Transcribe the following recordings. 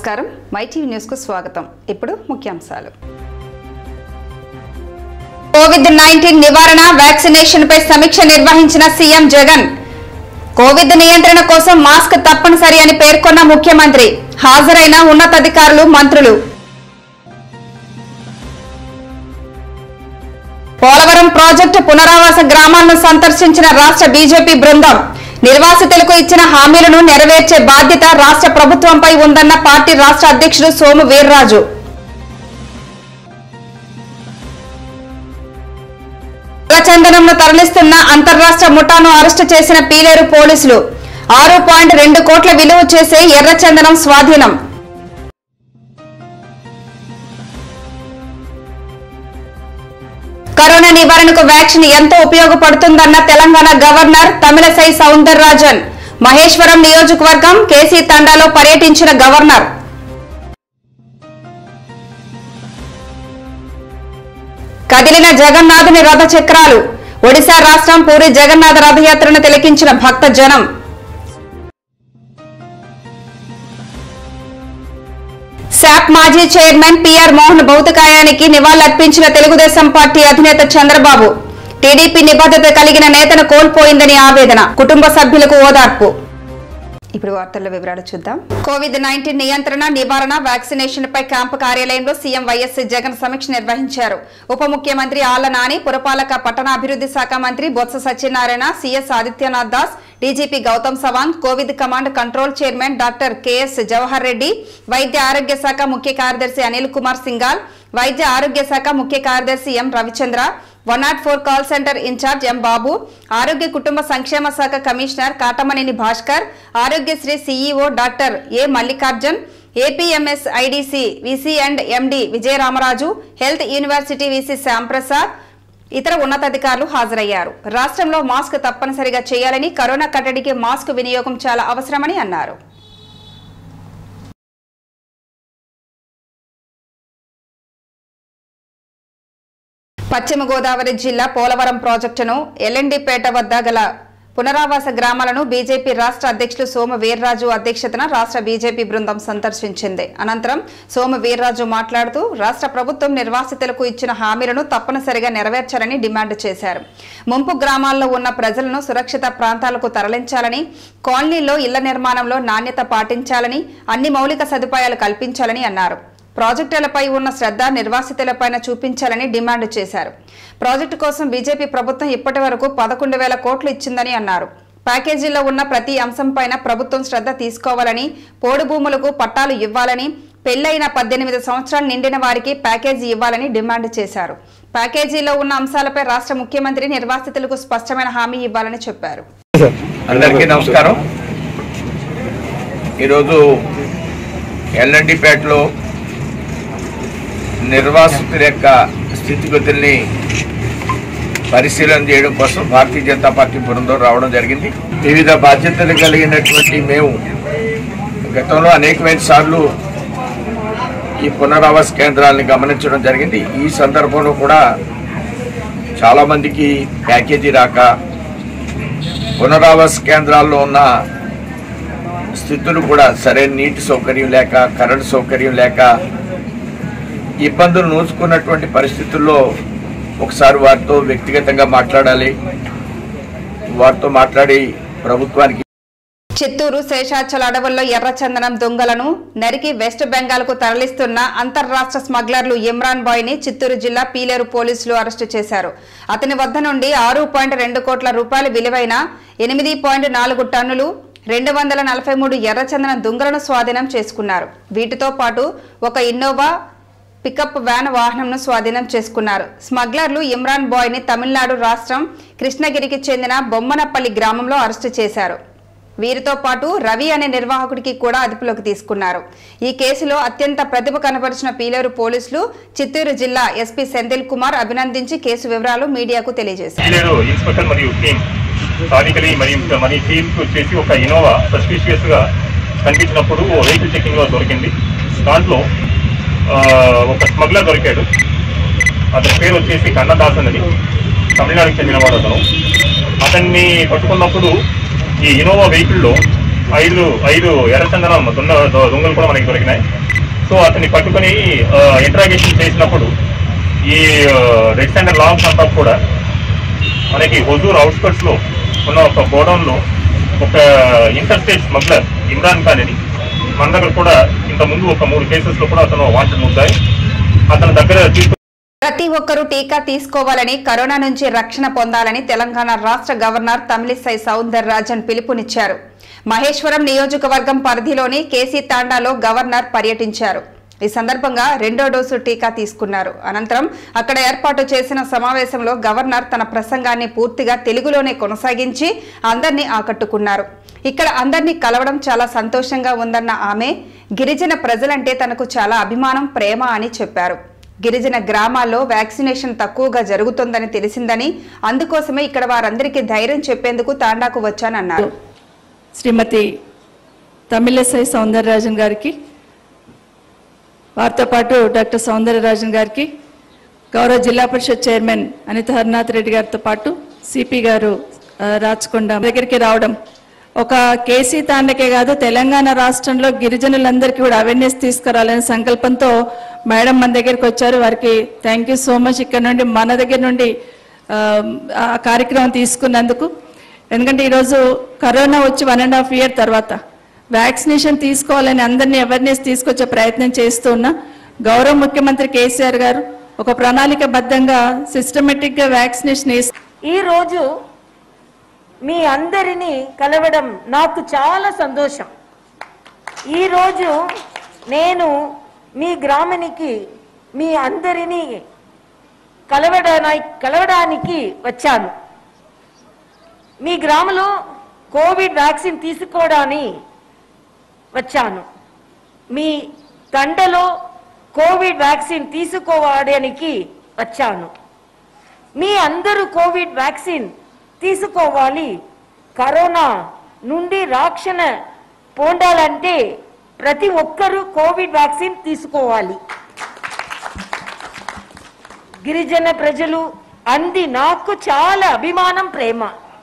నమస్కారం MyTV news కు స్వాగతం ఇప్పుడు ముఖ్యాంశాలు కోవిడ్ నైన్టీన్ నివారణ వ్యాక్సినేషన్ పై సమీక్ష నిర్వహించిన సీఎం జగన్ కోవిడ్ నియంత్రణ కోసం మాస్క్ తప్పనిసరి అని పేర్కొన్న ముఖ్యమంత్రి హాజరైన ఉన్నతాధికారులు మంత్రులు పోలవరం ప్రాజెక్టు పునరావాస గ్రామాలను సందర్శించిన రాష్ట్ర బీజేపీ బృందం నిర్వాసితులకు ఇచ్చిన హామీలను నెరవేర్చే బాధ్యత రాష్ట్ర ప్రభుత్వంపై ఉందన్న పార్టీ రాష్ట్ర అధ్యక్షుడు సోము వీర్రాజు చందనంను తరలిస్తున్న అంతర్రాష్ట్ర ముఠాను అరెస్టు చేసిన పీలేరు పోలీసులు ఆరు పాయింట్ రెండు కోట్ల విలువ చేసే ఎర్రచందనం స్వాధీనం కరోనా నివారణకు వ్యాక్సిన్ ఎంతో ఉపయోగపడుతుందన్న తెలంగాణ గవర్నర్ తమిళసై సౌందరరాజన్ మహేశ్వరం నియోజకవర్గం కేసీ తండాలో పర్యటించిన గవర్నర్ కదిలిన జగన్నాథుని రథ చక్రాలు ఒడిశా రాష్ట్రం పూరి జగన్నాథ రథయాత్రను తిలకించిన భక్త జనం శాప్ మాజీ చైర్మన్ పిఆర్ మోహన్ భౌతికాయానికి నివాళులర్పించిన తెలుగుదేశం పార్టీ అధినేత చంద్రబాబు టీడీపీ నిబద్ధత కలిగిన నేతను కోల్పోయిందని ఆవేదన కుటుంబ సభ్యులకు ఓదార్పు ఇప్పుడు వార్తల వివరాలు చూద్దాం కోవిడ్ నైన్టీన్ నియంత్రణ నివారణ వ్యాక్సినేషన్ పై క్యాంపు కార్యాలయంలో సీఎం వైఎస్ జగన్ సమీక్ష నిర్వహించారు ఉప ముఖ్యమంత్రి ఆళ్ల నాని పురపాలక పట్టణాభివృద్ధి శాఖ మంత్రి Botsa Satyanarayana CS Adityanath Das DGP Gautam Sawang Covid command control chairman doctor KS Jawahar Reddy వైద్య ఆరోగ్య శాఖ ముఖ్య కార్యదర్శి అనిల్ కుమార్ సింగాల్ వైద్య ఆరోగ్య శాఖ ముఖ్య కార్యదర్శి M Ravichandra one nought four call centre incharge M Babu ఆరోగ్య కుటుంబ సంక్షేమ శాఖ commissioner Katamaneni Bhaskar Aarogyasri CEO doctor A Mallikarjun APMS IDC VC and MD Vijayaramaraju health university VC Shyamprasad ఇతర ఉన్నతాధికారులు హాజరయ్యారు రాష్ట్రంలో మాస్క్ తప్పనిసరిగా చేయాలని కరోనా కట్టడికి మాస్క్ వినియోగం చాలా అవసరమని అన్నారు పశ్చిమ గోదావరి జిల్లా పోలవరం ప్రాజెక్టును ఎల్ఎండిపేట వద్ద గల పునరావాస గ్రామాలను బీజేపీ రాష్ట్ర అధ్యక్షులు సోమ వీర్రాజు అధ్యక్షతన రాష్ట్ర బీజేపీ బృందం సందర్శించింది అనంతరం సోమ వీర్రాజు మాట్లాడుతూ రాష్ట్ర ప్రభుత్వం నిర్వాసితులకు ఇచ్చిన హామీలను తప్పనిసరిగా నెరవేర్చాలని డిమాండ్ చేశారు ముంపు గ్రామాల్లో ఉన్న ప్రజలను సురక్షిత ప్రాంతాలకు తరలించాలని కాలనీలో ఇళ్ల నిర్మాణంలో నాణ్యత పాటించాలని అన్ని మౌలిక సదుపాయాలు కల్పించాలని అన్నారు ప్రాజెక్టులపై ఉన్న శ్రద్ధ నిర్వాసితులపైన చూపించాలని డిమాండ్ చేశారు ప్రాజెక్టు కోసం బీజేపీ ప్రభుత్వం ఇప్పటి వరకు పదకొండు వేల కోట్లు ఇచ్చిందని అన్నారు ప్యాకేజీలో ఉన్న ప్రతి అంశంపైన ప్రభుత్వం శ్రద్ధ తీసుకోవాలని పోడు భూములకు పట్టాలు ఇవ్వాలని పెళ్లైన పద్దెనిమిది సంవత్సరాలు నిండిన వారికి ప్యాకేజీ ఇవ్వాలని డిమాండ్ చేశారు ప్యాకేజీలో ఉన్న అంశాలపై రాష్ట్ర ముఖ్యమంత్రి నిర్వాసితులకు స్పష్టమైన హామీ ఇవ్వాలని చెప్పారు అందరికీ నమస్కారం ఈరోజు ఎల్ఎండిపేటలో నిర్వాసితుల యొక్క స్థితిగతుల్ని పరిశీలన చేయడం కోసం భారతీయ జనతా పార్టీ బృందం రావడం జరిగింది వివిధ బాధ్యతలు కలిగినటువంటి మేము గతంలో అనేకమైన సార్లు ఈ పునరావాస కేంద్రాలను గమనించడం జరిగింది ఈ సందర్భంలో కూడా చాలామందికి ప్యాకేజీ రాక పునరావాస కేంద్రాల్లో ఉన్న స్థితులు కూడా సరైన నీటి సౌకర్యం లేక కరెంటు సౌకర్యం లేక ఇబ్బందులు నోచుకున్నటువంటి పరిస్థితుల్లో ఒకసారి వారితో వ్యక్తిగతంగా మాట్లాడాలి వారితో మాట్లాడి ప్రభుత్వానికి చిత్తూరు శేషాచల అడవుల్లో ఎర్రచందనం దొంగలను నరికి వెస్ట్ బెంగాల్ కు తరలిస్తున్న అంతర్రాష్ట్ర స్మగ్లర్లు ఇమ్రాన్ బాయ్ ని చిత్తూరు జిల్లా పీలేరు పోలీసులు అరెస్టు చేశారు అతని వద్ద నుండి ఆరు పాయింట్ రెండు కోట్ల రూపాయల విలువైన ఎనిమిది పాయింట్ నాలుగు టన్నులు రెండు వందల నలభై మూడు ఎర్రచందన దుంగలను స్వాధీనం చేసుకున్నారు వీటితో పాటు ఒక ఇన్నోవా పికప్ వ్యాన్ వాహనంను స్వాధీనం చేసుకున్నారు స్మగ్లర్లు ఇమ్రాన్ బాయ్ ని తమిళనాడు రాష్ట్రం కృష్ణగిరికి చెందిన బొమ్మనపల్లి గ్రామంలో అరెస్టు చేశారు వీరితో పాటు రవి అనే నిర్వాహకుడికి కూడా అదుపులోకి తీసుకున్నారు ఈ కేసులో అత్యంత ప్రతిభ కనపరిచిన పీలేరు పోలీసులు చిత్తూరు జిల్లా ఎస్పీ సెంధిల్ కుమార్ అభినందించి కేసు వివరాలు మీడియాకు తెలియజేశారు పీలేరు ఇన్స్పెక్టర్ మరియు టీం స్థానికలి మరియు మన టీంకి వచ్చేసి ఒక ఇనోవా సస్పిషియస్ గా కనిపించినప్పుడు ఓ వెహికల్ చెకింగ్ లో దొరికింది దాంట్లో ఆ, ఒక స్మగ్లర్ దొరికాడు అతని పేరు వచ్చేసి కన్నదాస్ అన్నది తమిళనాడుకి చెందినవాడు అతను అతన్ని పట్టుకున్నప్పుడు ఈ ఇనోవా వెహికల్లో ఐదు ఐదు ఎర్రచందనం దొంగ దొ- దొంగలు కూడా మనకి దొరికినాయి సో అతన్ని పట్టుకొని ఇంట్రాగేషన్ చేసినప్పుడు ఈ రెడ్ సెంటర్ లాంగ్స్ అంతా కూడా మనకి హుజూర్ అవుట్స్కట్స్ లో ఉన్న ఒక గోడౌన్ లో ఒక interstate smuggler Imran Khan అని మన దగ్గర కూడా ఇంత ముందు ఒక మూడు కేసెస్ లో కూడా అతను వాంటెడ్ ముద్దాయి అతని దగ్గర తీసుకు ప్రతి ఒక్కరూ టీకా తీసుకోవాలని కరోనా నుంచి రక్షణ పొందాలని తెలంగాణ రాష్ట్ర గవర్నర్ తమిళిసై సౌందర్ రాజన్ పిలుపునిచ్చారు మహేశ్వరం నియోజకవర్గం పరిధిలోని కేసీ తాండాలో గవర్నర్ పర్యటించారు ఈ సందర్భంగా రెండో డోసు టీకా తీసుకున్నారు అనంతరం అక్కడ ఏర్పాటు చేసిన సమావేశంలో గవర్నర్ తన ప్రసంగాన్ని పూర్తిగా తెలుగులోనే కొనసాగించి అందరినీ ఆకట్టుకున్నారు ఇక్కడ అందరినీ కలవడం చాలా సంతోషంగా ఉందన్న ఆమె గిరిజన ప్రజలంటే తనకు చాలా అభిమానం ప్రేమ అని చెప్పారు గిరిజన గ్రామాల్లో వ్యాక్సినేషన్ తక్కువగా జరుగుతోందని తెలిసిందని అందుకోసమే ఇక్కడ వారందరికీ ధైర్యం చెప్పేందుకు తాండాకు వచ్చానన్నారు శ్రీమతి తమిళసై సౌందరరాజన్ గారికి వారితో పాటు డాక్టర్ సౌందరరాజన్ గారికి గౌరవ జిల్లా పరిషత్ చైర్మన్ అనిత హరినాథ్ రెడ్డి గారితో పాటు సిపి గారు ఆ, రాచకొండ దగ్గరికి రావడం ఒక కేసీ తాండకే కాదు తెలంగాణ రాష్ట్రంలో గిరిజనులందరికీ కూడా అవేర్నెస్ తీసుకురావాలనే సంకల్పంతో మేడం మన దగ్గరికి వచ్చారు వారికి థ్యాంక్ యూ సో మచ్ ఇక్కడ నుండి మన దగ్గర నుండి ఆ, ఆ కార్యక్రమం తీసుకున్నందుకు ఎందుకంటే ఈరోజు కరోనా వచ్చి వన్ అండ్ హాఫ్ ఇయర్ తర్వాత వ్యాక్సినేషన్ తీసుకోవాలని అందరినీ అవేర్నెస్ తీసుకొచ్చే ప్రయత్నం చేస్తూ ఉన్నా గౌరవ ముఖ్యమంత్రి కేసీఆర్ గారు ఒక ప్రణాళికబద్ధంగా సిస్టమేటిక్గా వ్యాక్సినేషన్ వేసి ఈరోజు మీ అందరినీ కలవడం నాకు చాలా సంతోషం ఈరోజు నేను మీ గ్రామానికి మీ అందరినీ కలవడానికి కలవడానికి వచ్చాను మీ గ్రామంలో కోవిడ్ వ్యాక్సిన్ తీసుకోవడానికి వచ్చాను మీ తండలో కోవిడ్ వ్యాక్సిన్ తీసుకోవడానికి వచ్చాను మీ అందరూ కోవిడ్ వ్యాక్సిన్ తీసుకోవాలి కరోనా నుండి రక్షణ పొందాలంటే ప్రతి ఒక్కరూ కోవిడ్ వ్యాక్సిన్ తీసుకోవాలి గిరిజన ప్రజలు అంది నాకు చాలా అభిమానం ప్రేమ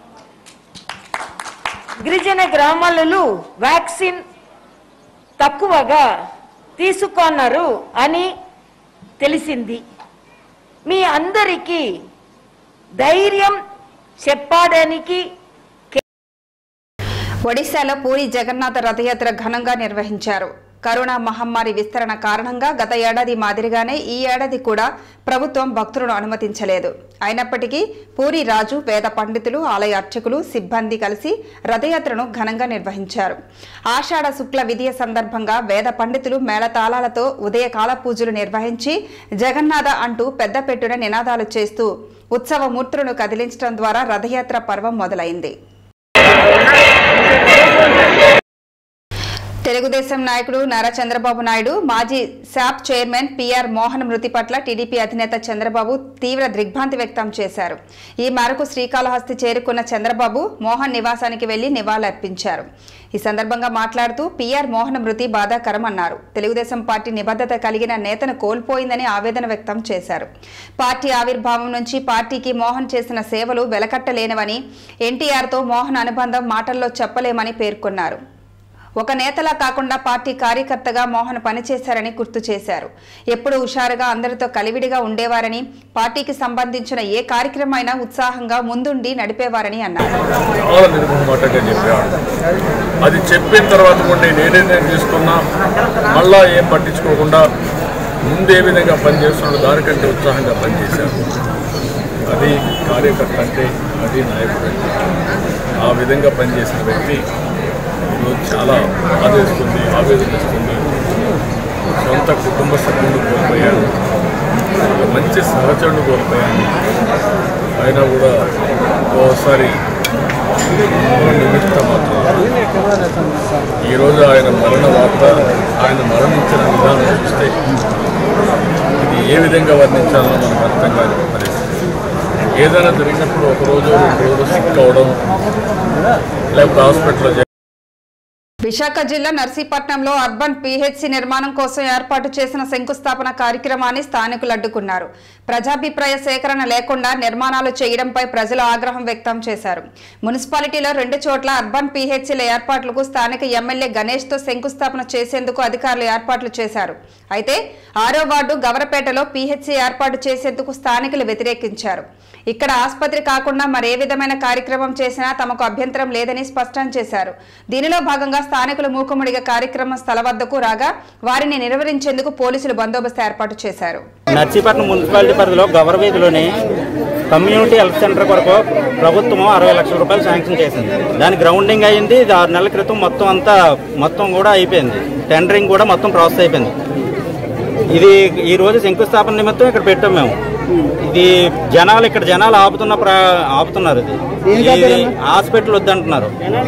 గిరిజన గ్రామాలలో వ్యాక్సిన్ తక్కువగా తీసుకున్నారు అని తెలిసింది మీ అందరికీ ధైర్యం చెప్పడానికి ఒడిశాలో పూరి జగన్నాథ రథయాత్ర ఘనంగా నిర్వహించారు కరోనా మహమ్మారి విస్తరణ కారణంగా గత ఏడాది మాదిరిగానే ఈ ఏడాది కూడా ప్రభుత్వం భక్తులను అనుమతించలేదు అయినప్పటికీ పూరి రాజు వేద పండితులు ఆలయ అర్చకులు సిబ్బంది కలిసి రథయాత్రను ఘనంగా నిర్వహించారు ఆషాఢ శుక్ల విధియ సందర్భంగా వేద పండితులు మేళతాళాలతో ఉదయకాల పూజలు నిర్వహించి జగన్నాథ అంటూ పెద్దపెట్టున నినాదాలు చేస్తూ ఉత్సవమూర్తులను కదిలించడం ద్వారా రథయాత్ర పర్వం మొదలైంది తెలుగుదేశం నాయకుడు నారా చంద్రబాబు నాయుడు మాజీ శాప్ చైర్మన్ పిఆర్ మోహన్ మృతి పట్ల టీడీపీ అధినేత చంద్రబాబు తీవ్ర దిగ్భ్రాంతి వ్యక్తం చేశారు ఈ మేరకు శ్రీకాళహస్తి చేరుకున్న చంద్రబాబు మోహన్ నివాసానికి వెళ్లి నివాళులర్పించారు ఈ సందర్భంగా మాట్లాడుతూ పిఆర్ మోహన్ మృతి బాధాకరం అన్నారు తెలుగుదేశం పార్టీ నిబద్ధత కలిగిన నేతను కోల్పోయిందని ఆవేదన వ్యక్తం చేశారు పార్టీ ఆవిర్భావం నుంచి పార్టీకి మోహన్ చేసిన సేవలు వెలకట్టలేనివని ఎన్టీఆర్తో మోహన్ అనుబంధం మాటల్లో చెప్పలేమని పేర్కొన్నారు ఒక నేతలా కాకుండా పార్టీ కార్యకర్తగా మోహన్ పనిచేశారని గుర్తు చేశారు ఎప్పుడు హుషారుగా అందరితో కలివిడిగా ఉండేవారని పార్టీకి సంబంధించిన ఏ కార్యక్రమమైనా ఉత్సాహంగా ముందుండి నడిపేవారని అన్నారు చాలా నిర్మమాటంగా చెప్పేవాడు అది చెప్పిన తర్వాత కూడా నేను ఏ నిర్ణయం తీసుకున్నా మళ్ళా ఏం పట్టించుకోకుండా ముందు ఏ విధంగా పనిచేస్తున్నాడో దానికంటే ఉత్సాహంగా పనిచేశారు అది కార్యకర్త అంటే అది నాయకుడు అంటే ఆ విధంగా పనిచేసిన వ్యక్తి ఈరోజు చాలా బాధేస్తుంది ఆవేదన ఇస్తుంది సొంత కుటుంబ సభ్యులను కోల్పోయాను ఒక మంచి సహచరుడు కోల్పోయాను అయినా కూడా ఓసారి నిమిత్త మాత్రం ఈరోజు ఆయన మరణ వార్త ఆయన మరణించిన విధానం చూస్తే ఇది ఏ విధంగా వర్ణించాలో మనకు అర్థం కాని పరిస్థితి ఏదైనా జరిగినప్పుడు ఒక రోజు రెండు రోజులు సిక్ అవడం లేకపోతే హాస్పిటల్లో చేరడం, విశాఖ జిల్లా నర్సీపట్నంలో అర్బన్ పీహెచ్సి నిర్మాణం కోసం ఏర్పాటు చేసిన శంకుస్థాపన కార్యక్రమాన్ని స్థానికులు అడ్డుకున్నారు ప్రజాభిప్రాయ సేకరణ లేకుండా నిర్మాణాలు చేయడంపై ప్రజలు ఆగ్రహం వ్యక్తం చేశారు మున్సిపాలిటీలో రెండు చోట్ల అర్బన్ పీహెచ్సీల ఏర్పాట్లకు స్థానిక ఎమ్మెల్యే గణేష్ తో శంకుస్థాపన చేసేందుకు అధికారులు ఏర్పాట్లు చేశారు అయితే ఆరో వార్డు గవరపేటలో పీహెచ్సీ ఏర్పాటు చేసేందుకు స్థానికులు వ్యతిరేకించారు ఇక్కడ ఆసుపత్రి కాకుండా మరే విధమైన కార్యక్రమం చేసినా తమకు అభ్యంతరం లేదని స్పష్టం చేశారు దీనిలో భాగంగా స్థానికులు మూకుముడిగా కార్యక్రమం స్థల వద్దకు రాగా వారిని నిర్వహించేందుకు పోలీసులు బందోబస్తు ఏర్పాటు చేశారు నర్సీపట్నం మున్సిపాలిటీ పరిధిలో గవర్వీధిలోని కమ్యూనిటీ హెల్త్ సెంటర్ కొరకు ప్రభుత్వం అరవై లక్షల రూపాయలు శాంక్షన్ చేసింది దాని గ్రౌండింగ్ అయింది ఇది ఆరు నెలల క్రితం మొత్తం అంతా మొత్తం కూడా అయిపోయింది టెండరింగ్ కూడా మొత్తం ప్రాసెస్ అయిపోయింది ఇది ఈ రోజు శంకుస్థాపన నిమిత్తం ఇక్కడ పెట్టాం మేము ఇది జనాలు ఇక్కడ జనాలు ఆపుతున్న ప్ర- ఆపుతున్నారు ఇది ఇది హాస్పిటల్ వద్దంటున్నారు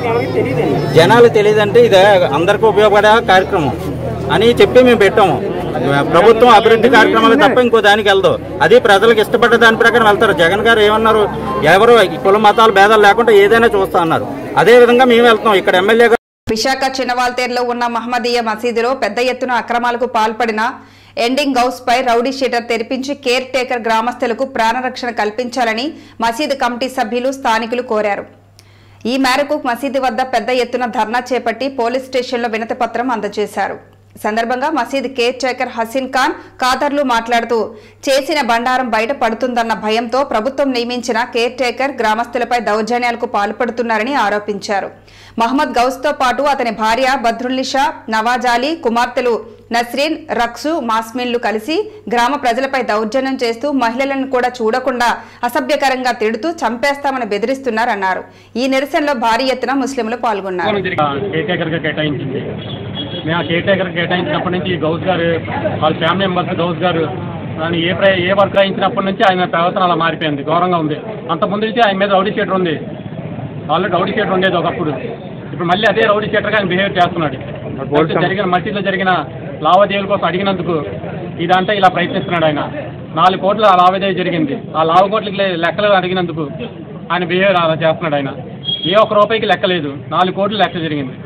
జనాలు తెలియదంటే ఇది అందరికీ ఉపయోగపడే కార్యక్రమం అని చెప్పి మేము పెట్టాము ప్రభుత్వం అభివృద్ధి కార్యక్రమాలు తప్ప ఇంకో దానికి వెళ్దు అది ప్రజలకు ఇష్టపడ్డ దాని ప్రకారం వెళ్తారు జగన్ గారు ఏమన్నారు ఎవరు ఈ కుల మతాలు భేదాలు లేకుండా ఏదైనా చూస్తా అన్నారు అదే విధంగా మేము వెళ్తాం ఇక్కడ ఎమ్మెల్యే విశాఖ చిన్నవాల్తేరులో ఉన్న మహమ్మదీయ మసీదులో పెద్ద ఎత్తున అక్రమాలకు పాల్పడిన ఎండింగ్ హౌస్ పై రౌడీ షీటర్ తెరిపించి కేర్ టేకర్ గ్రామస్తులకు ప్రాణరక్షణ కల్పించాలని మసీదు కమిటీ సభ్యులు స్థానికులు కోరారు ఈ మేరకు మసీదు వద్ద పెద్ద ఎత్తున ధర్నా చేపట్టి పోలీస్ స్టేషన్లో వినతి పత్రం అందజేశారు ఈ సందర్భంగా మసీద్ కేర్ టేకర్ హసీన్ ఖాన్ ఖాదర్లు మాట్లాడుతూ చేసిన బండారం బయట పడుతుందన్న భయంతో ప్రభుత్వం నియమించిన కేర్ టేకర్ గ్రామస్తులపై దౌర్జన్యాలకు పాల్పడుతున్నారని ఆరోపించారు మహమ్మద్ గౌస్తో పాటు అతని భార్య బద్రుల్నిషా నవాజాలి కుమార్తెలు నస్రీన్ రక్సు మాస్మిన్లు కలిసి గ్రామ ప్రజలపై దౌర్జన్యం చేస్తూ మహిళలను కూడా చూడకుండా అసభ్యకరంగా తిడుతూ చంపేస్తామని బెదిరిస్తున్నారన్నారు ఈ నిరసనలో భారీ ఎత్తున ముస్లింలు పాల్గొన్నారు కేర్ టేకర్గా కేటాయించింది మేము ఆ కేర్ టేకర్ కేటాయించినప్పటి నుంచి ఈ గౌస్ గారు వాళ్ళ ఫ్యామిలీ మెంబర్స్ గౌస్ గారు దాన్ని ఏ ప్ర ఏ వర్క్ రాయించినప్పటి నుంచి ఆయన ప్రవర్తన అలా మారిపోయింది ఘోరంగా ఉంది అంత ముందు నుంచి ఆయన మీద రౌడీ షీటర్ ఉంది ఆల్రెడీ రౌడీ షీటర్ ఉండేది ఒకప్పుడు ఇప్పుడు మళ్ళీ అదే రౌడీ షీటర్గా ఆయన బిహేవ్ చేస్తున్నాడు అయితే జరిగిన మసీదులో జరిగిన లావాదేవీల కోసం అడిగినందుకు ఇదంతా ఇలా ప్రయత్నిస్తున్నాడు ఆయన నాలుగు కోట్ల లావాదేవీ జరిగింది ఆ నాలుగు కోట్లకి లే- లెక్కలు అడిగినందుకు ఆయన బిహేవియర్ అలా చేస్తున్నాడు ఆయన ఏ ఒక్క రూపాయికి లెక్క లేదు నాలుగు కోట్లు లెక్క జరిగింది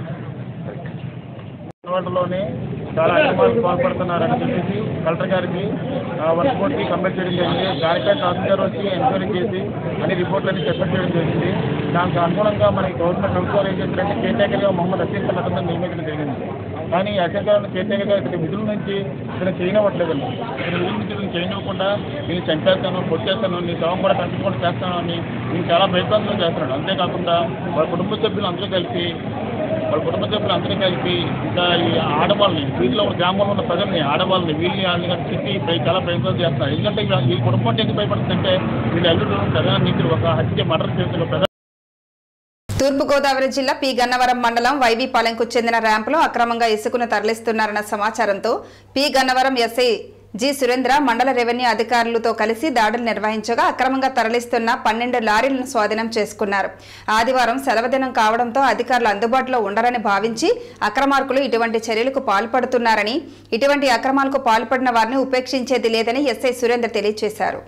వాటిలోనే చాలా అక్రమాలకు పాల్పడుతున్నారని చెప్పేసి కలెక్టర్ గారికి వర్క్ బోర్డ్కి కంప్లైంట్ చేయడం జరిగింది దానిపై తహసీల్దార్ వచ్చి ఎంక్వైరీ చేసి అన్ని రిపోర్ట్లన్నీ సబ్మిట్ చేయడం జరిగింది దానికి అనుగుణంగా మనకి గవర్నమెంట్ ప్రభుత్వాలు ఏం చేస్తారంటే కేర్ టేకర్గా మొహమ్మద్ అసీం అతను నియమించడం జరిగింది కానీ అసీం గారిని కేర్ టేకర్గా ఇక్కడ విధుల నుంచి ఇక్కడ చేయనివ్వట్లేదండి ఇక్కడ విధుల నుంచి నేను చేయనివ్వకుండా నేను చంపేస్తాను కొట్టేస్తాను నీ శవం కూడా కనిపించకుండా చేస్తాను అని నేను చాలా భయప్రాంతం చేస్తున్నాడు అంతేకాకుండా వాళ్ళ కుటుంబ సభ్యులు అందరూ కలిసి వాళ్ళ కుటుంబ సభ్యులు అందరూ కలిపి ఇంకా ఈ ఆడవాళ్ళని వీధిలో ఉన్న గ్రామంలో ఉన్న ప్రజల్ని ఆడవాళ్ళని వీళ్ళని వాళ్ళని కానీ తిట్టి భయ- చాలా ప్రయత్నాలు చేస్తున్నారు ఎందుకంటే ఇలా ఈ కుటుంబం ఎందుకు భయపడుతుందంటే వీళ్ళ అల్లుడు ప్రధాన నీతులు ఒక హత్య మర్డర్ చేసిన ప్రధాన తూర్పుగోదావరి జిల్లా పి గన్నవరం మండలం వైవీపాలెంకు చెందిన ర్యాంపులో అక్రమంగా ఇసుకను తరలిస్తున్నారన్న సమాచారంతో P Gannavaram SI G Surendra మండల రెవెన్యూ అధికారులతో కలిసి దాడులు నిర్వహించగా అక్రమంగా తరలిస్తున్న పన్నెండు లారీలను స్వాధీనం చేసుకున్నారు ఆదివారం సెలవుదినం కావడంతో అధికారులు అందుబాటులో ఉండరని భావించి అక్రమార్కులు ఇటువంటి చర్యలకు పాల్పడుతున్నారని ఇటువంటి అక్రమాలకు పాల్పడిన వారిని ఉపేక్షించేది లేదని ఎస్ఐ సురేంద్ర తెలియజేశారు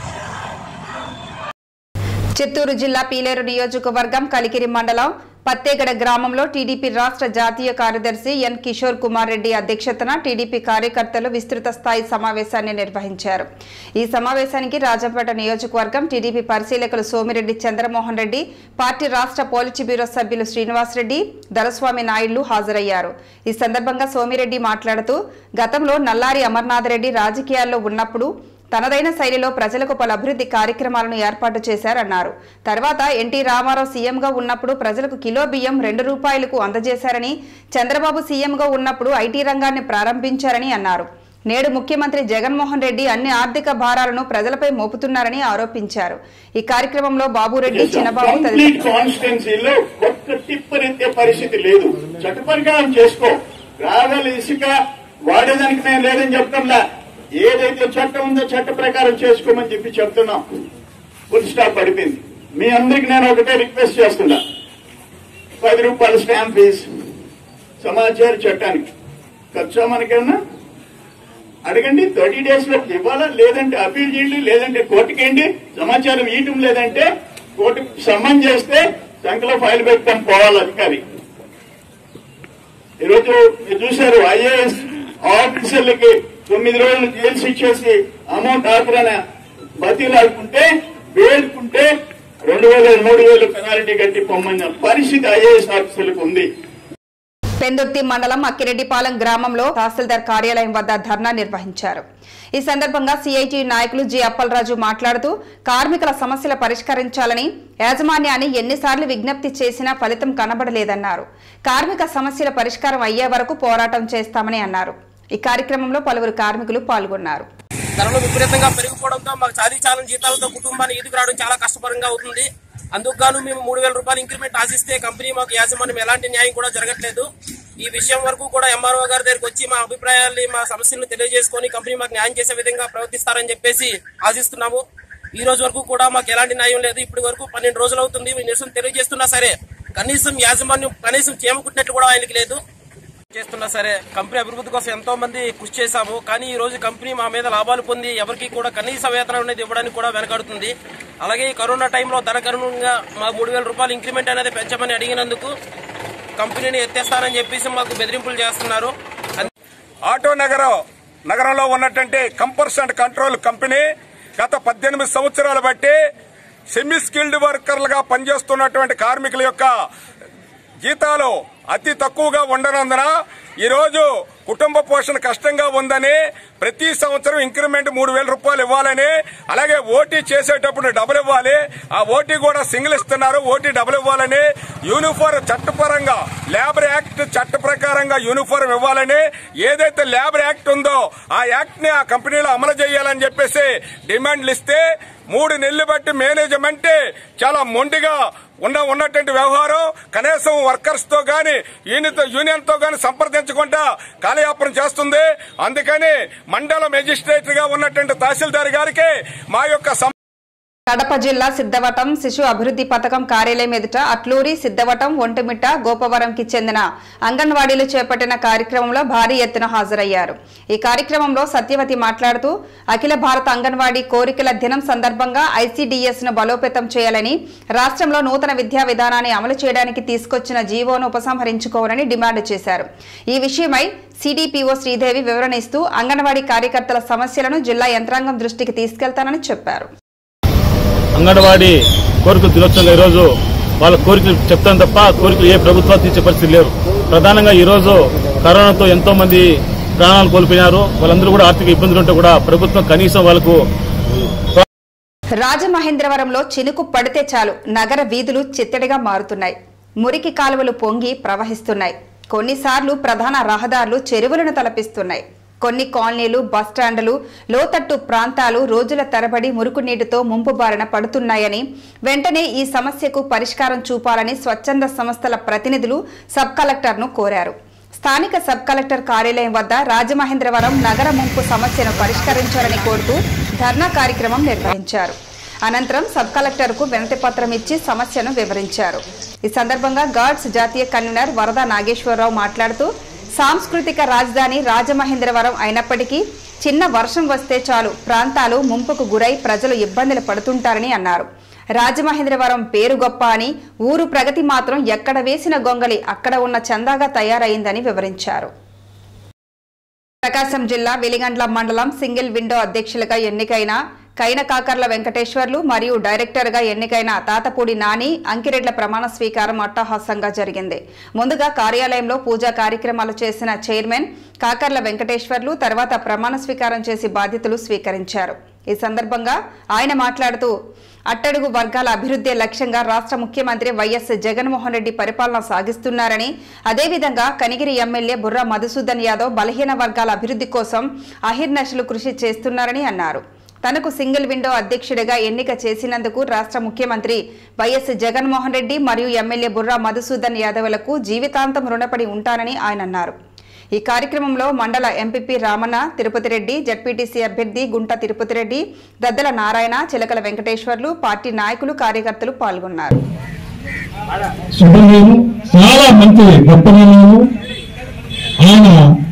చిత్తూరు జిల్లా పీలేరు నియోజకవర్గం కలికిరి మండలం పత్తేగడ గ్రామంలో టీడీపీ రాష్ట్ర జాతీయ కార్యదర్శి ఎన్ కిషోర్ కుమార్ రెడ్డి అధ్యక్షతన టీడీపీ కార్యకర్తలు విస్తృత స్థాయి సమావేశాన్ని నిర్వహించారు ఈ సమావేశానికి రాజంపేట నియోజకవర్గం టీడీపీ పరిశీలకులు సోమిరెడ్డి చంద్రమోహన్ రెడ్డి పార్టీ రాష్ట్ర పోలిచి బ్యూరో సభ్యులు శ్రీనివాస్ రెడ్డి దొరస్వామి నాయుళ్లు హాజరయ్యారు ఈ సందర్భంగా సోమిరెడ్డి మాట్లాడుతూ గతంలో నల్లారి అమర్నాథ్ రెడ్డి రాజకీయాల్లో ఉన్నప్పుడు తనదైన శైలిలో ప్రజలకు పలు అభివృద్ధి కార్యక్రమాలను ఏర్పాటు చేశారన్నారు తర్వాత ఎన్టీ రామారావు సీఎంగా ఉన్నప్పుడు ప్రజలకు కిలో బియ్యం రెండు రూపాయలకు అందజేశారని చంద్రబాబు సీఎంగా ఉన్నప్పుడు ఐటీ రంగాన్ని ప్రారంభించారని అన్నారు నేడు ముఖ్యమంత్రి జగన్మోహన్ రెడ్డి అన్ని ఆర్థిక భారాలను ప్రజలపై మోపుతున్నారని ఆరోపించారు ఈ కార్యక్రమంలో బాబురెడ్డి చిన్నబాబు కంప్లీట్ తదితరులు కాన్స్టిట్యున్సీలో ఒక్క టిప్పర్ ఎత్తే పరిస్థితి లేదు చట్టపరికారం చేసుకో రాగల ఇసుక వాడేదానికి మేము లేదని చెప్తాంలా ఏదైతే చట్టం ఉందో చట్ట ప్రకారం చేసుకోమని చెప్పి చెప్తున్నాం ఫుల్ స్టాప్ పడిపోయింది మీ అందరికి నేను ఒకటే రిక్వెస్ట్ చేస్తున్నా పది రూపాయల స్టాంప్ ఫీజు సమాచార చట్టానికి ఖర్చు మనకేమన్నా అడగండి థర్టీ డేస్ లో ఇవ్వాలా లేదంటే అప్పీల్ చేయండి లేదంటే కోర్టుకేయండి సమాచారం ఇయటం లేదంటే కోర్టుకు సమన్ చేస్తే సంఖ్యలో ఫైల్ పెట్టుకొని పోవాలి అధికారి ఈరోజు మీరు చూశారు ఐఏఎస్ ఆఫీసర్లకి తొమ్మిది రోజులు జైలు ఇచ్చేసి అమౌంట్ ఆఖరణ బతిలాడుకుంటే వేడుకుంటే రెండు వేల మూడు వేలు పెనాల్టీ కట్టి పొమ్మన్న పరిస్థితి ఐఏఎస్ ఆఫీసర్లకు ఉంది పెందుర్తి మండలం అక్కిరెడ్డిపాలెం గ్రామంలో తహసీల్దార్ కార్యాలయం వద్ద ధర్నా నిర్వహించారు ఈ సందర్భంగా సిఐటి నాయకులు జి అప్పలరాజు మాట్లాడుతూ కార్మికుల సమస్యలు పరిష్కరించాలని యాజమాన్యాన్ని ఎన్నిసార్లు విజ్ఞప్తి చేసినా ఫలితం కనబడలేదన్నారు కార్మిక సమస్యల పరిష్కారం అయ్యే వరకు పోరాటం చేస్తామని అన్నారు ఈ కార్యక్రమంలో పలువురు కార్మికులు పాల్గొన్నారు ధరలు విపరీతంగా పెరిగిపోవడంతో మాకు చాలీ చాలని జీతాలతో కుటుంబాన్ని ఎదుగు రావడం చాలా కష్టపరంగా అవుతుంది అందుకు గాను మేము మూడు వేల రూపాయలు ఇంక్రిమెంట్ ఆశిస్తే కంపెనీ మాకు యాజమాన్యం ఎలాంటి న్యాయం కూడా జరగట్లేదు ఈ విషయం వరకు కూడా ఎంఆర్ఓ గారి దగ్గరికి వచ్చి మా అభిప్రాయాల్ని మా సమస్యలను తెలియజేసుకొని కంపెనీ మాకు న్యాయం చేసే విధంగా ప్రవర్తిస్తారని చెప్పేసి ఆశిస్తున్నాము ఈ రోజు వరకు కూడా మాకు ఎలాంటి న్యాయం లేదు ఇప్పటి వరకు పన్నెండు రోజులు అవుతుంది మీ నిరసన తెలియజేస్తున్నా సరే కనీసం యాజమాన్యం కనీసం చేమకుట్టినట్టు కూడా ఆయనకి లేదు చేస్తున్నా సరే కంపెనీ అభివృద్ధి కోసం ఎంతో మంది కృషి చేశాము కానీ ఈ రోజు కంపెనీ మా మీద లాభాలు పొంది ఎవరికి కూడా కనీస వేతనం అనేది ఇవ్వడానికి కూడా వెనకాడుతుంది అలాగే ఈ కరోనా టైంలో ధనకరణంగా మా మూడు వేల రూపాయలు ఇంక్రిమెంట్ అనేది పెంచమని అడిగినందుకు కంపెనీని ఎత్తేస్తానని చెప్పేసి మాకు బెదిరింపులు చేస్తున్నారు ఆటో నగరం నగరంలో ఉన్నటువంటి కంపర్స్ అండ్ కంట్రోల్ కంపెనీ గత పద్దెనిమిది సంవత్సరాలు బట్టి సెమీ స్కిల్డ్ వర్కర్లుగా పనిచేస్తున్నటువంటి కార్మికుల యొక్క జీతాలు అతి తక్కువగా ఉండనందున ఈరోజు కుటుంబ పోషణ కష్టంగా ఉందని ప్రతి సంవత్సరం ఇంక్రిమెంట్ మూడు వేల రూపాయలు ఇవ్వాలని అలాగే ఓటీ చేసేటప్పుడు డబుల్ ఇవ్వాలి ఆ ఓటీ కూడా సింగిల్ ఇస్తున్నారు ఓటీ డబుల్ ఇవ్వాలని యూనిఫామ్ చట్టపరంగా లేబర్ యాక్ట్ చట్ట ప్రకారంగా యూనిఫామ్ ఇవ్వాలని ఏదైతే లేబర్ యాక్ట్ ఉందో ఆ యాక్ట్ ని ఆ కంపెనీలో అమలు చేయాలని చెప్పేసి డిమాండ్లు ఇస్తే మూడు నెలలు బట్టి మేనేజ్మెంట్ చాలా మొండిగా ఉన్న ఉన్నటువంటి వ్యవహారం కనీసం వర్కర్స్ తో గాని యూనియన్ తో గాని సంప్రదించకుండా కాలయాపన చేస్తుంది అందుకని మండల మెజిస్ట్రేట్ గా ఉన్నటువంటి తహసీల్దార్ గారికి మా యొక్క సం- కడప జిల్లా సిద్ధవటం శిశు అభివృద్ధి పథకం కార్యాలయం ఎదుట అట్లూరి సిద్ధవటం ఒంటిమిట్ట గోపవరంకి చెందిన అంగన్వాడీలు చేపట్టిన కార్యక్రమంలో భారీ ఎత్తున హాజరయ్యారు ఈ కార్యక్రమంలో సత్యవతి మాట్లాడుతూ అఖిల భారత అంగన్వాడీ కోరికల దినం సందర్భంగా ఐసీడీఎస్ ను బలోపేతం చేయాలని రాష్ట్రంలో నూతన విద్యా విధానాన్ని అమలు చేయడానికి తీసుకొచ్చిన జీవోను ఉపసంహరించుకోవాలని డిమాండ్ చేశారు ఈ విషయమై సిడిపిఓ శ్రీదేవి వివరణ ఇస్తూ అంగన్వాడీ కార్యకర్తల సమస్యలను జిల్లా యంత్రాంగం దృష్టికి తీసుకెళ్తానని చెప్పారు అంగన్వాడీ కోరికలు దినోత్సవంగా ఈరోజు వాళ్ళ కోరికలు చెప్తాను తప్ప ఆ కోరికలు ఏ ప్రభుత్వాలు తీర్చే పరిస్థితి లేరు ప్రధానంగా ఈరోజు కరోనాతో ఎంతో మంది ప్రాణాలు కోల్పోయినారు వాళ్ళందరూ కూడా ఆర్థిక ఇబ్బందులు ఉంటే కూడా ప్రభుత్వం కనీసం వాళ్ళకు రాజమహేంద్రవరంలో చినుకు పడితే చాలు నగర వీధులు చిత్తడిగా మారుతున్నాయి మురికి కాలువలు పొంగి ప్రవహిస్తున్నాయి కొన్నిసార్లు ప్రధాన రహదారులు చెరువులను తలపిస్తున్నాయి కొన్ని కాలనీలు బస్టాండ్లు లోతట్టు ప్రాంతాలు రోజుల తరబడి మురుకు నీటితో ముంపు బారిన పడుతున్నాయని వెంటనే ఈ సమస్యకు పరిష్కారం చూపాలని స్వచ్ఛంద సంస్థల ప్రతినిధులు సబ్ కలెక్టర్ను కోరారు స్థానిక సబ్ కలెక్టర్ కార్యాలయం వద్ద రాజమహేంద్రవరం నగర ముంపు సమస్యను పరిష్కరించాలని కోరుతూ ధర్నా కార్యక్రమం నిర్వహించారు అనంతరం సబ్ కలెక్టర్ కు వినతి పత్రం ఇచ్చి సమస్యను వివరించారు ఈ సందర్భంగా గాడ్స్ జాతీయ కన్వీనర్ వరద నాగేశ్వరరావు మాట్లాడుతూ సాంస్కృతిక రాజధాని రాజమహేంద్రవరం అయినప్పటికీ చిన్న వర్షం వస్తే చాలు ప్రాంతాలు ముంపుకు గురై ప్రజలు ఇబ్బందులు పడుతుంటారని అన్నారు రాజమహేంద్రవరం పేరు గొప్ప అని ఊరు ప్రగతి మాత్రం ఎక్కడ వేసిన గొంగలి అక్కడ ఉన్న చందాగా తయారైందని వివరించారు ప్రకాశం జిల్లా వెలిగండ్ల మండలం సింగిల్ విండో అధ్యక్షులుగా ఎన్నికైన కైన కాకర్ల వెంకటేశ్వర్లు మరియు డైరెక్టర్గా ఎన్నికైన తాతపూడి నాని అంకిరెడ్ల ప్రమాణ స్వీకారం అట్టహాసంగా జరిగింది ముందుగా కార్యాలయంలో పూజా కార్యక్రమాలు చేసిన చైర్మన్ కాకర్ల వెంకటేశ్వర్లు తర్వాత ప్రమాణ స్వీకారం చేసి బాధ్యతలు స్వీకరించారు ఈ సందర్భంగా ఆయన మాట్లాడుతూ అట్టడుగు వర్గాల అభివృద్ధి లక్ష్యంగా రాష్ట్ర ముఖ్యమంత్రి వైఎస్ జగన్మోహన్ రెడ్డి పరిపాలన సాగిస్తున్నారని అదేవిధంగా కనిగిరి ఎమ్మెల్యే బుర్రా మధుసూదన్ యాదవ్ బలహీన వర్గాల అభివృద్ధి కోసం అహిర్నశలు కృషి చేస్తున్నారని అన్నారు తనకు సింగిల్ విండో అధ్యక్షుడిగా ఎన్నిక చేసినందుకు రాష్ట్ర ముఖ్యమంత్రి వైఎస్ జగన్మోహన్ రెడ్డి మరియు ఎమ్మెల్యే బుర్రా మధుసూదన్ యాదవ్లకు జీవితాంతం రుణపడి ఉంటానని ఆయన అన్నారు ఈ కార్యక్రమంలో మండల ఎంపీపీ రామన్న తిరుపతి రెడ్డి జడ్పీటీసీ అభ్యర్థి గుంట తిరుపతి రెడ్డి దద్దల నారాయణ చిలకల వెంకటేశ్వర్లు పార్టీ నాయకులు కార్యకర్తలు పాల్గొన్నారు శుభనీయులు చాలా మంచి గొప్ప నిర్ణయము ఆయన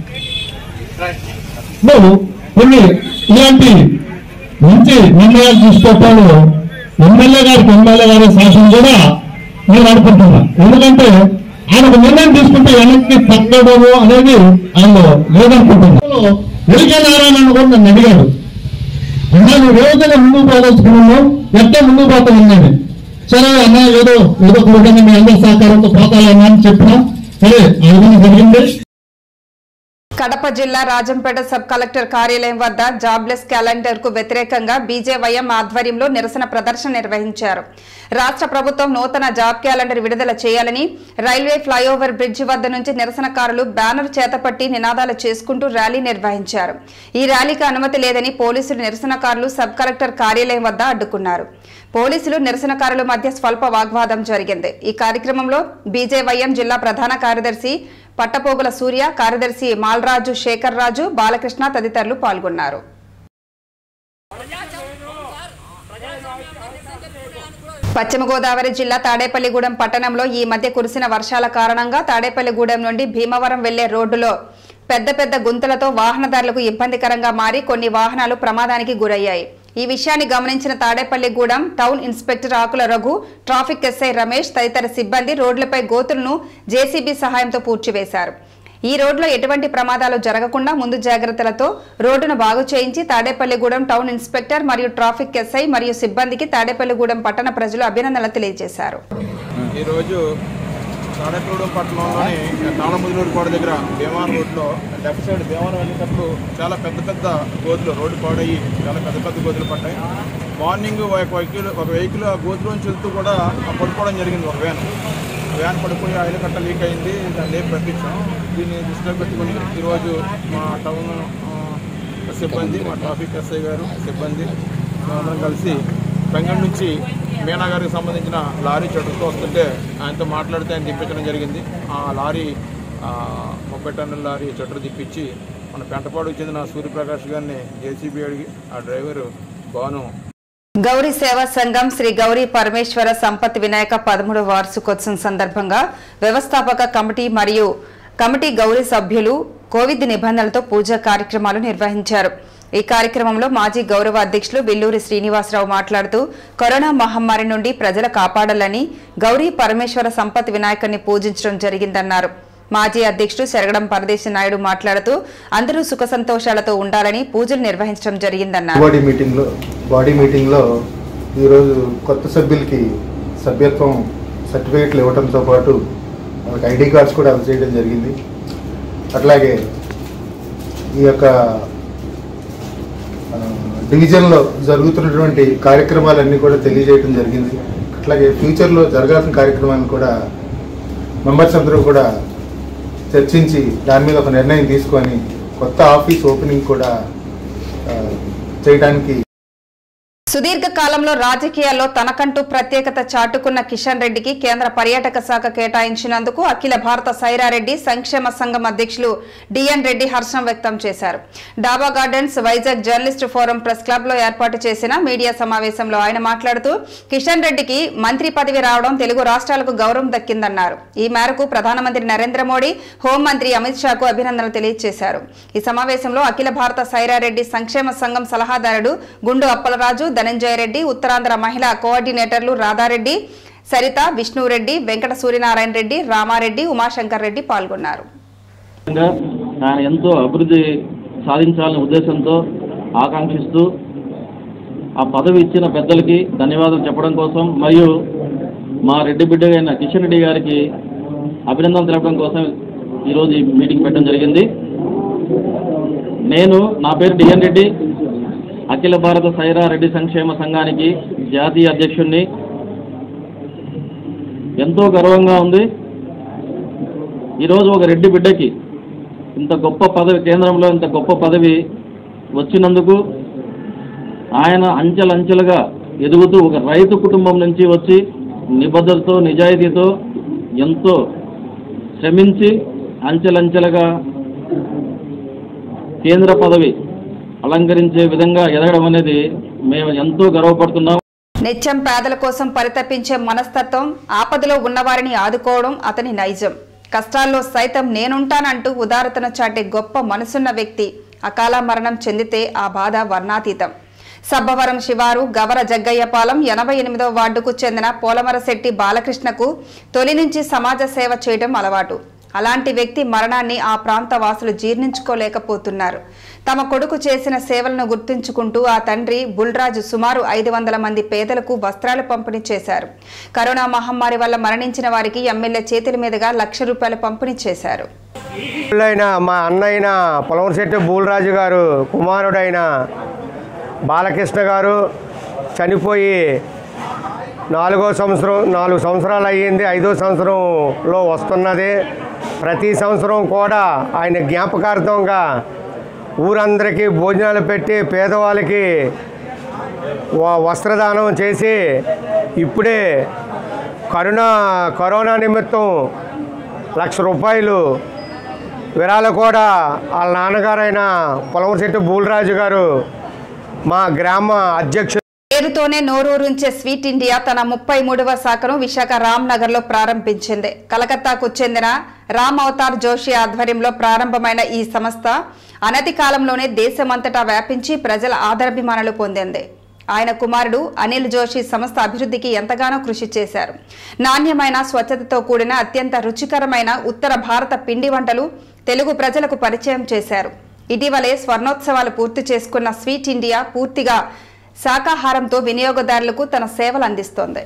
నువ్వు కొన్ని ఇలాంటి మంచి నిర్ణయాలు తీసుకోవటంలో ఎమ్మెల్యే గారికి ఎమ్మెల్యే గారి శాసనం కూడా నేను అనుకుంటున్నా ఎందుకంటే ఆయన ఒక నిర్ణయం తీసుకుంటే వెనక్కి తగ్గడము అనేది ఆయనలో లేదనుకుంటున్నా వెలిగే నారాయణ కూడా నన్ను అడిగాడు అన్నా నువ్వు ఏ విధంగా ముందుకు పోదలుచుకున్నావు ఎట్లా ముందుకు పోతా ఉన్నది సరే అన్న ఏదో ఏదో ఒక విధంగా మీ అందరి సహకారంతో పోతాలన్నా అని చెప్పినా సరే ఆ విధంగా జరిగింది కడప జిల్లా రాజంపేట సబ్ కలెక్టర్ కార్యాలయం వద్ద జాబ్లెస్ క్యాలెండర్ కు వ్యతిరేకంగా బీజేవైఎం ఆధ్వర్యంలో నిరసన ప్రదర్శన నిర్వహించారు రాష్ట్ర ప్రభుత్వం నూతన జాబ్ క్యాలెండర్ విడుదల చేయాలని రైల్వే ఫ్లైఓవర్ బ్రిడ్జి వద్ద నుంచి నిరసనకారులు బ్యానర్ చేతపట్టి నినాదాలు చేసుకుంటూ ర్యాలీ నిర్వహించారు ఈ ర్యాలీకి అనుమతి లేదని పోలీసులు నిరసనకారులు సబ్ కలెక్టర్ కార్యాలయం వద్ద అడ్డుకున్నారు పోలీసులు నిరసనకారుల మధ్య స్వల్ప వాగ్వాదం జరిగింది ఈ కార్యక్రమంలో బీజేవైఎం జిల్లా ప్రధాన కార్యదర్శి పట్టపోగుల సూర్య కార్యదర్శి మాల్రాజు శేఖర్ రాజు బాలకృష్ణ తదితరులు పాల్గొన్నారు పశ్చిమ గోదావరి జిల్లా తాడేపల్లిగూడెం పట్టణంలో ఈ మధ్య కురిసిన వర్షాల కారణంగా తాడేపల్లిగూడెం నుండి భీమవరం వెళ్లే రోడ్డులో పెద్ద పెద్ద గుంతలతో వాహనదారులకు ఇబ్బందికరంగా మారి కొన్ని వాహనాలు ప్రమాదానికి గురయ్యాయి ఈ విషయాన్ని గమనించిన Tadepalligudem town inspector Akula Raghu traffic SI Ramesh తదితర సిబ్బంది రోడ్లపై గోతులను జేసీబీ సహాయంతో పూడ్చివేశారు ఈ రోడ్లో ఎటువంటి ప్రమాదాలు జరగకుండా ముందు జాగ్రత్తలతో రోడ్డును బాగు చేయించి తాడేపల్లిగూడెం టౌన్ ఇన్స్పెక్టర్ మరియు ట్రాఫిక్ ఎస్ఐ మరియు సిబ్బందికి తాడేపల్లిగూడెం పట్టణ ప్రజలు అభినందనలు తెలియజేశారు ఈరోజు తాడేపల్లిగూడెం పట్టణంలోని తాళముదులూరు కోట దగ్గర భీమవరం రోడ్లో లెఫ్ట్ సైడ్ భీమవరం వెళ్ళేటప్పుడు చాలా పెద్ద పెద్ద గోతులు రోడ్డు పాడయ్యి చాలా పెద్ద పెద్ద గోతులు పడ్డాయి మార్నింగ్ ఒక వెహికల్ ఒక వెహికల్ ఆ గోతులోంచి వెళ్తూ కూడా ఆ పడిపోవడం జరిగింది ఒక వ్యాన్ ఆ వ్యాన్ పడిపోయి ఆయిల్ కట్ట లీక్ అయింది దాన్ని లేపి పంపించాం దీన్ని దృష్టిలో పెట్టుకుని ఈరోజు మా టౌన్ ఆ, సిబ్బంది మా ట్రాఫిక్ ఎస్ఐ గారు సిబ్బంది మేమందరం కలిసి బెంగళూరు నుంచి మీనా గారికి సంబంధించిన లారీ చెట్టుతో వస్తుంటే ఆయనతో మాట్లాడితే ఆయన తిప్పించడం జరిగింది ఆ లారీ ఆ, ముప్పై టన్నుల లారీ చెట్టు తిప్పించి మన పెంటపాడుకు చెందిన సూర్యప్రకాష్ గారిని జేసీబీ అడిగి ఆ డ్రైవరు బాను గౌరీ సేవా సంఘం శ్రీ గౌరీ పరమేశ్వర సంపత్ వినాయక పదమూడవ వార్షికోత్సవం సందర్భంగా వ్యవస్థాపక కమిటీ మరియు కమిటీ గౌరీ సభ్యులు కోవిడ్ నిబంధనలతో పూజా కార్యక్రమాలు నిర్వహించారు ఈ కార్యక్రమంలో మాజీ గౌరవ అధ్యక్షులు విల్లూరి శ్రీనివాసరావు మాట్లాడుతూ కరోనా మహమ్మారి నుండి ప్రజలు కాపాడాలని గౌరీ పరమేశ్వర సంపత్ వినాయకుని పూజించడం జరిగిందన్నారు మాజీ అధ్యక్షుడు శరగడం పరదేశి నాయుడు మాట్లాడుతూ అందరూ సుఖ సంతోషాలతో ఉండాలని పూజలు నిర్వహించడం జరిగిందన్నారు బాడీ మీటింగ్లో బాడీ మీటింగ్లో ఈరోజు కొత్త సభ్యులకి సభ్యత్వం సర్టిఫికేట్లు ఇవ్వడంతో పాటు వాళ్ళకి ఐడి కార్డ్స్ కూడా అందజేయడం జరిగింది అట్లాగే ఈ యొక్క ఆ, డివిజన్లో జరుగుతున్నటువంటి కార్యక్రమాలన్నీ కూడా తెలియజేయడం జరిగింది అట్లాగే ఫ్యూచర్లో జరగాల్సిన కార్యక్రమాలను కూడా మెంబర్స్ అందరూ కూడా చర్చించి దాని మీద ఒక నిర్ణయం తీసుకొని కొత్త ఆఫీస్ ఓపెనింగ్ కూడా ఆ, చేయడానికి సుదీర్ఘ కాలంలో రాజకీయాల్లో తనకంటూ ప్రత్యేకత చాటుకున్న కిషన్ రెడ్డికి కేంద్ర పర్యాటక శాఖ కేటాయించినందుకు అఖిల భారత సైరారెడ్డి సంక్షేమ సంఘం అధ్యక్షులు డిఎన్ రెడ్డి హర్షం వ్యక్తం చేశారు Daba Gardens Vizag journalist forum press club లో ఏర్పాటు చేసిన మీడియా సమావేశంలో ఆయన మాట్లాడుతూ కిషన్ రెడ్డికి మంత్రి పదవి రావడం తెలుగు రాష్ట్రాలకు గౌరవం దక్కిందన్నారు ఈ మేరకు ప్రధానమంత్రి నరేంద్ర మోడీ హోంమంత్రి అమిత్ షాకు అభినందనలు తెలియజేశారు ఈ సమావేశంలో అఖిల భారత సైరారెడ్డి సంక్షేమ సంఘం సలహాదారుడు గుండు అప్పలరాజు ధనంజయ రెడ్డి ఉత్తరాంధ్ర మహిళా కోఆర్డినేటర్లు రాధారెడ్డి సరిత విష్ణురెడ్డి వెంకట సూర్యనారాయణ రెడ్డి రామారెడ్డి ఉమాశంకర్ రెడ్డి పాల్గొన్నారు విధంగా ఆయన ఎంతో అభివృద్ధి సాధించాలనే ఉద్దేశంతో ఆకాంక్షిస్తూ ఆ పదవి ఇచ్చిన పెద్దలకి ధన్యవాదాలు చెప్పడం కోసం మరియు మా రెడ్డి బిడ్డ అయిన కిషన్ రెడ్డి గారికి అభినందనలు తెలపడం కోసం ఈరోజు ఈ మీటింగ్ పెట్టడం జరిగింది నేను నా పేరు డిఎన్ రెడ్డి అఖిల భారత సైరా రెడ్డి సంక్షేమ సంఘానికి జాతీయ అధ్యక్షుడిని ఎంతో గర్వంగా ఉంది ఈరోజు ఒక రెడ్డి బిడ్డకి ఇంత గొప్ప పదవి కేంద్రంలో ఇంత గొప్ప పదవి వచ్చినందుకు ఆయన అంచెలంచెలుగా ఎదుగుతూ ఒక రైతు కుటుంబం నుంచి వచ్చి నిబద్ధతతో నిజాయితీతో ఎంతో శ్రమించి అంచెలంచెలుగా కేంద్ర పదవి అలంకరించే విధంగా ఎదగడం అనేది మేము ఎంతో గర్వపడుతున్నాం నిత్యం పేదల కోసం పరితపించే మనస్తత్వం ఆపదలో ఉన్నవారిని ఆదుకోవడం అతని నైజం కష్టాల్లో సైతం నేనుంటానంటూ ఉదారతను చాటే గొప్ప మనసున్న వ్యక్తి అకాల మరణం చెందితే ఆ బాధ వర్ణాతీతం సబ్బవరం శివారు గవర జగ్గయ్యపాలెం ఎనభై ఎనిమిదవ వార్డుకు చెందిన పోలమరశెట్టి బాలకృష్ణకు తొలి నుంచి సమాజ సేవ చేయడం అలవాటు అలాంటి వ్యక్తి మరణాన్ని ఆ ప్రాంత వాసులు జీర్ణించుకోలేకపోతున్నారు తమ కొడుకు చేసిన సేవలను గుర్తుంచుకుంటూ ఆ తండ్రి బుల్రాజు సుమారు ఐదు వందల మంది పేదలకు వస్త్రాలు పంపిణీ చేశారు కరోనా మహమ్మారి వల్ల మరణించిన వారికి ఎమ్మెల్యే చేతుల మీదుగా లక్ష రూపాయలు పంపిణీ చేశారు అయిన మా అన్నయ్యన పొలవరశెట్టి బూలరాజు గారు కుమారుడైన బాలకృష్ణ గారు చనిపోయి నాలుగో సంవత్సరం నాలుగు సంవత్సరాలు అయ్యింది ఐదో సంవత్సరంలో వస్తున్నది ప్రతి సంవత్సరం కూడా ఆయన జ్ఞాపకార్థంగా ఊరందరికీ భోజనాలు పెట్టి పేదవాళ్ళకి వ- వస్త్రదానం చేసి ఇప్పుడే కరోనా కరోనా నిమిత్తం లక్ష రూపాయలు విరాళ కూడా వాళ్ళ నాన్నగారైన పొలవశెట్టి బూలరాజు గారు మా గ్రామ అధ్యక్షుడు పేరుతోనే నోరూరుంచే స్వీట్ ఇండియా తన ముప్పై మూడవ శాఖను విశాఖ రామ్నగర్ లో ప్రారంభించింది కలకత్తాకు చెందిన రామ్ అవతార్ జోషి ఆధ్వర్యంలో ప్రారంభమైన ఈ సంస్థ అనతి కాలంలోనే దేశమంతటా వ్యాపించి ప్రజల ఆదరాభిమానాలు పొందింది ఆయన కుమారుడు అనిల్ జోషి సంస్థ అభివృద్ధికి ఎంతగానో కృషి చేశారు నాణ్యమైన స్వచ్ఛతతో కూడిన అత్యంత రుచికరమైన ఉత్తర భారత పిండి వంటలు తెలుగు ప్రజలకు పరిచయం చేశారు ఇటీవలే స్వర్ణోత్సవాలు పూర్తి చేసుకున్న స్వీట్ ఇండియా పూర్తిగా శాకాహారంతో వినియోగదారులకు తన సేవలు అందిస్తోంది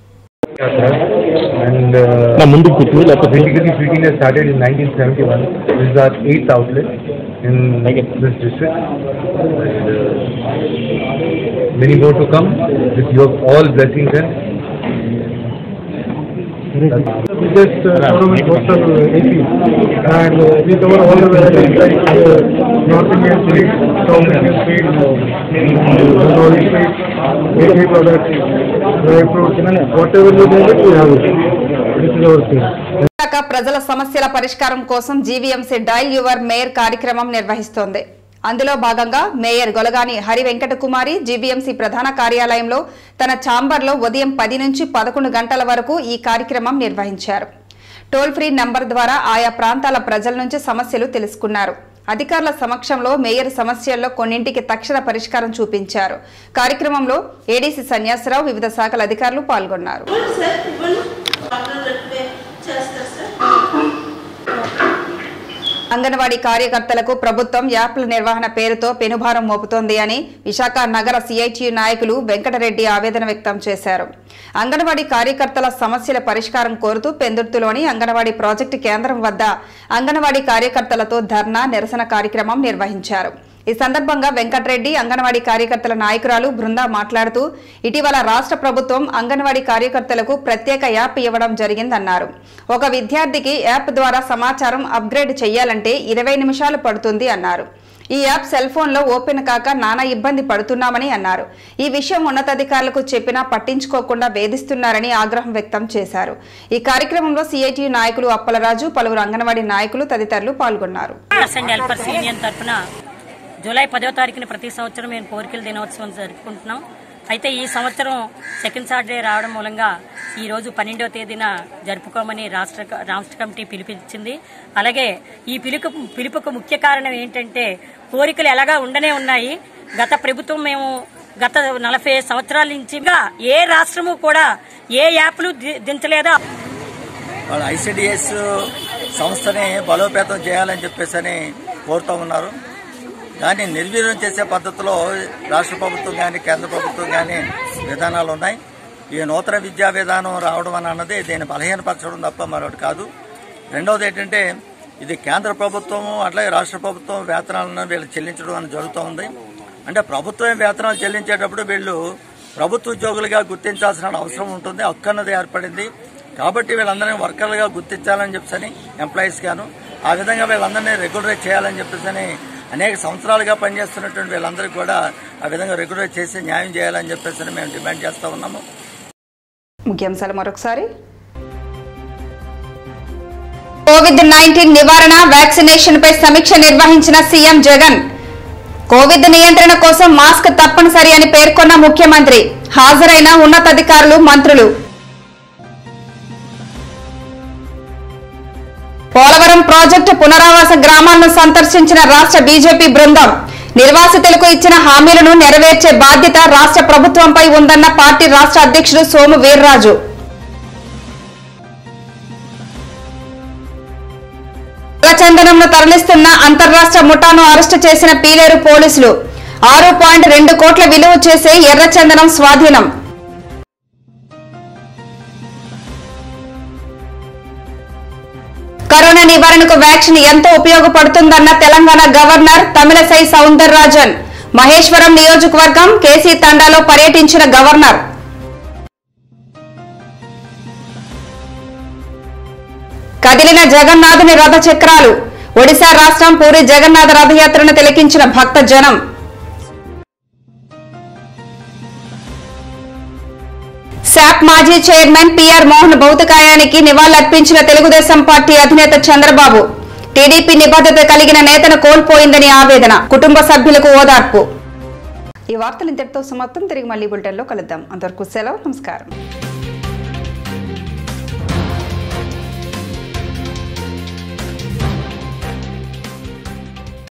and uh, basically Sweet India started in 1971. This is our eighth outlet in this district. And, uh, many more to come with your all blessings and biggest uh, tournament hostel uh, AP and uh, we cover all the varieties like uh, North Indian sweets, South Indian sweets, Bengali sweets, bakery products, dry fruits, whatever you name it, we have it. This is our thing. Visakha ప్రజల సమస్యల పరిష్కారం కోసం GVMC dial your mayor కార్యక్రమం నిర్వహిస్తోంది అందులో భాగంగా mayor Golagani Hari Venkata Kumari GVMC ప్రధాన కార్యాలయంలో తన ఛాంబర్లో ఉదయం పది నుంచి పదకొండు గంటల వరకు ఈ కార్యక్రమం నిర్వహించారు టోల్ ఫ్రీ నంబర్ ద్వారా ఆయా ప్రాంతాల ప్రజల నుంచి సమస్యలు తెలుసుకున్నారు అధికారుల సమక్షంలో మేయర్ సమస్యల్లో కొన్నింటికి తక్షణ పరిష్కారం చూపించారు కార్యక్రమంలో ఏడీసీ సన్యాసరావు వివిధ శాఖల అధికారులు పాల్గొన్నారు అంగన్వాడీ కార్యకర్తలకు ప్రభుత్వం యాప్ల నిర్వహణ పేరుతో పెనుభారం మోపుతోంది అని విశాఖ నగర సిఐటియు నాయకులు వెంకటరెడ్డి ఆవేదన వ్యక్తం చేశారు అంగన్వాడీ కార్యకర్తల సమస్యల పరిష్కారం కోరుతూ పెందుర్తిలోని అంగన్వాడీ ప్రాజెక్టు కేంద్రం వద్ద అంగన్వాడీ కార్యకర్తలతో ధర్నా నిరసన కార్యక్రమం నిర్వహించారు ఈ సందర్భంగా వెంకటరెడ్డి అంగన్వాడీ కార్యకర్తల నాయకురాలు బృందా మాట్లాడుతూ ఇటీవల రాష్ట్ర ప్రభుత్వం అంగన్వాడీ కార్యకర్తలకు ప్రత్యేక యాప్ ఇవ్వడం జరిగిందన్నారు ఒక విద్యార్థికి యాప్ ద్వారా సమాచారం అప్గ్రేడ్ చేయాలంటే ఇరవై నిమిషాలు పడుతుంది అన్నారు ఈ యాప్ సెల్ ఫోన్లో ఓపెన్ కాక నానా ఇబ్బంది పడుతున్నామని అన్నారు ఈ విషయం ఉన్నతాధికారులకు చెప్పినా పట్టించుకోకుండా వేధిస్తున్నారని ఆగ్రహం వ్యక్తం చేశారు ఈ కార్యక్రమంలో సిఐటియు నాయకులు అప్పలరాజు పలువురు అంగన్వాడీ నాయకులు తదితరులు పాల్గొన్నారు అండ్ హెల్పర్స్ యూనియన్ తరఫున జూలై పదో తారీఖున ప్రతి సంవత్సరం మేము కోరికల దినోత్సవం జరుపుకుంటున్నాం అయితే ఈ సంవత్సరం సెకండ్ సాటర్డే రావడం మూలంగా ఈ రోజు పన్నెండవ తేదీన జరుపుకోమని రాష్ట్ర రాష్ట్ర కమిటీ పిలిపించింది అలాగే ఈ పిలుపు పిలుపుకు ముఖ్య కారణం ఏంటంటే కోరికలు ఎలాగా ఉండనే ఉన్నాయి గత ప్రభుత్వం మేము గత నలభై సంవత్సరాల నుంచి ఏ రాష్ట్రము కూడా ఏ యాప్లు ది- దించలేదో వాళ్ళు ఐసిడిఎస్ సంస్థని బలోపేతం చేయాలని చెప్పేసి అని కోరుతూ ఉన్నారు దాన్ని నిర్వీర్యం చేసే పద్ధతిలో రాష్ట్ర ప్రభుత్వం కానీ కేంద్ర ప్రభుత్వం కానీ విధానాలు ఉన్నాయి ఈ నూతన విద్యా విధానం రావడం అని అన్నది దీన్ని బలహీనపరచడం తప్ప మరొకటి కాదు రెండవది ఏంటంటే ఇది కేంద్ర ప్రభుత్వం అట్లాగే రాష్ట్ర ప్రభుత్వం వేతనాలను వీళ్ళు చెల్లించడం అని జరుగుతూ ఉంది అంటే ప్రభుత్వం వేతనాలు చెల్లించేటప్పుడు వీళ్ళు ప్రభుత్వ ఉద్యోగులుగా గుర్తించాల్సిన అవసరం ఉంటుంది హక్కు అన్నది ఏర్పడింది కాబట్టి వీళ్ళందరినీ వర్కర్లుగా గుర్తించాలని చెప్పేసి ఎంప్లాయీస్ గాను ఆ విధంగా వీళ్ళందరినీ రెగ్యులరైజ్ చేయాలని చెప్పేసి అనేక సంవత్సరాలుగా పనిచేస్తున్నటువంటి వీళ్ళందరికీ కూడా ఆ విధంగా రెగ్యులరైజ్ చేసి న్యాయం చేయాలని చెప్పేసి మేము డిమాండ్ చేస్తూ ఉన్నాము ముఖ్యాంశాలు మరొకసారి కోవిడ్ నైన్టీన్ నివారణ వ్యాక్సినేషన్ పై సమీక్ష నిర్వహించిన సీఎం జగన్ కోవిడ్ నియంత్రణ కోసం మాస్క్ తప్పనిసరి అని పేర్కొన్న ముఖ్యమంత్రి హాజరైన ఉన్నతాధికారులు మంత్రులు పోలవరం ప్రాజెక్టు పునరావాస గ్రామాలను సందర్శించిన రాష్ట్ర బీజేపీ బృందం నిర్వాసితులకు ఇచ్చిన హామీలను నెరవేర్చే బాధ్యత రాష్ట్ర ప్రభుత్వంపై ఉందన్న పార్టీ రాష్ట్ర అధ్యక్షుడు సోము వీర్రాజు ఎర్రచందనంను తరలిస్తున్న అంతర్రాష్ట్ర ముఠాను అరెస్టు చేసిన పీలేరు పోలీసులు ఆరు పాయింట్ రెండు కోట్ల విలువ చేసే ఎర్రచందనం స్వాధీనం కరోనా నివారణకు వ్యాక్సిన్ ఎంతో ఉపయోగపడుతుందన్న తెలంగాణ గవర్నర్ తమిళసై సౌందరరాజన్ మహేశ్వరం నియోజకవర్గం కేసీ తండాలో పర్యటించిన గవర్నర్ కదిలిన జగన్నాథుని రథ చక్రాలు ఒడిశా రాష్ట్రం పూరి జగన్నాథ రథయాత్రను తిలకించిన భక్త జనం శాప్ మాజీ చైర్మన్ పిఆర్ మోహన్ భౌతికాయానికి నివాళులర్పించిన తెలుగుదేశం పార్టీ అధినేత చంద్రబాబు టీడీపీ నిబద్ధత కలిగిన నేతను కోల్పోయిందని ఆవేదన కుటుంబ సభ్యులకు ఓదార్పు ఈ వార్తలు ఇంతటితో సమాప్తం తిరిగి మళ్ళీ బులెటిన్లో కలుద్దాం అంతవరకు సెలవు నమస్కారం